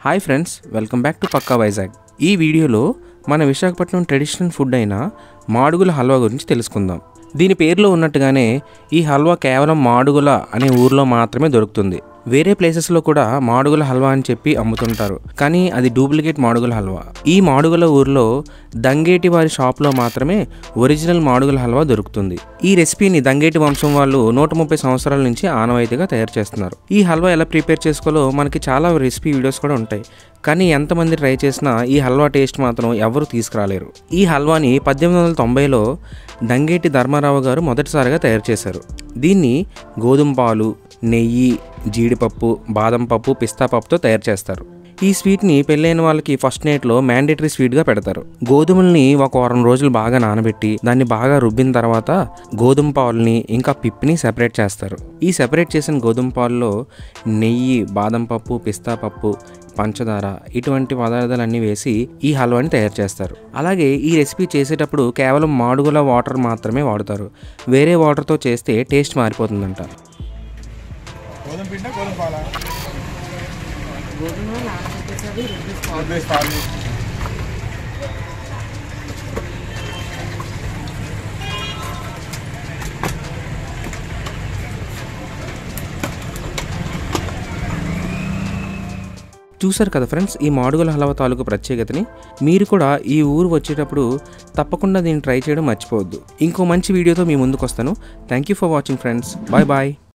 hi friends welcome back to Pakka Vizag ఈ వీడియోలో మన విశాఖపట్నం ట్రెడిషనల్ ఫుడ్ అయిన మాడుగుల హల్వా గురించి తెలుసుకుందాం దీని పేరులో ఉన్నట్టుగానే ఈ హల్వా కేవలం మాడుగుల అనే ఊర్లో మాత్రమే దొరుకుతుంది వేరే ప్లేసెస్లో కూడా మాడుగుల హల్వా అని చెప్పి అమ్ముతుంటారు కానీ అది డూప్లికేట్ మాడుగుల హల్వా ఈ మాడుగుల ఊర్లో దంగేటి వారి షాప్లో మాత్రమే ఒరిజినల్ మాడుగుల హల్వా దొరుకుతుంది ఈ రెసిపీని దంగేటి వంశం వాళ్ళు నూట ముప్పై సంవత్సరాల నుంచి ఆనవాయితీగా తయారు చేస్తున్నారు ఈ హల్వా ఎలా ప్రిపేర్ చేసుకోవాలో మనకి చాలా రెసిపీ వీడియోస్ కూడా ఉంటాయి కానీ ఎంతమంది ట్రై చేసినా ఈ హల్వా టేస్ట్ మాత్రం ఎవరు తీసుకురాలేరు ఈ హల్వాని పద్దెనిమిది వందల తొంభైలో దంగేటి ధర్మారావు గారు మొదటిసారిగా తయారు చేశారు దీన్ని గోధుమ పాలు నెయ్యి జీడిపప్పు బాదం పప్పు పిస్తా పప్పుతో తయారు చేస్తారు ఈ స్వీట్ని పెళ్ళైన వాళ్ళకి ఫస్ట్ నైట్లో మ్యాండేటరీ స్వీట్గా పెడతారు గోధుమల్ని ఒక వారం రోజులు బాగా నానబెట్టి దాన్ని బాగా రుబ్బిన తర్వాత గోధుమ పాలని ఇంకా పిప్పిని సెపరేట్ చేస్తారు ఈ సెపరేట్ చేసిన గోధుమ పాలలో నెయ్యి బాదం పప్పు పిస్తా పప్పు పంచదార ఇటువంటి పదార్థాలన్నీ వేసి ఈ హల్వాని తయారు చేస్తారు అలాగే ఈ రెసిపీ చేసేటప్పుడు కేవలం మాడుగుల వాటర్ మాత్రమే వాడతారు వేరే వాటర్తో చేస్తే టేస్ట్ మారిపోతుందంట గోధుమ పిండి గోధుమ పాల గోధుమ నానబెట్టేసి రుబ్బేసి రుబ్బేసి పాలు చూసారు కదా ఫ్రెండ్స్ ఈ మాడుగుల హల్వా తాలూకు ప్రత్యేకతని మీరు కూడా ఈ ఊరు వచ్చేటప్పుడు తప్పకుండా దీన్ని ట్రై చేయడం మర్చిపోవద్దు ఇంకో మంచి వీడియోతో మీ ముందుకు వస్తాను thank you for watching friends bye bye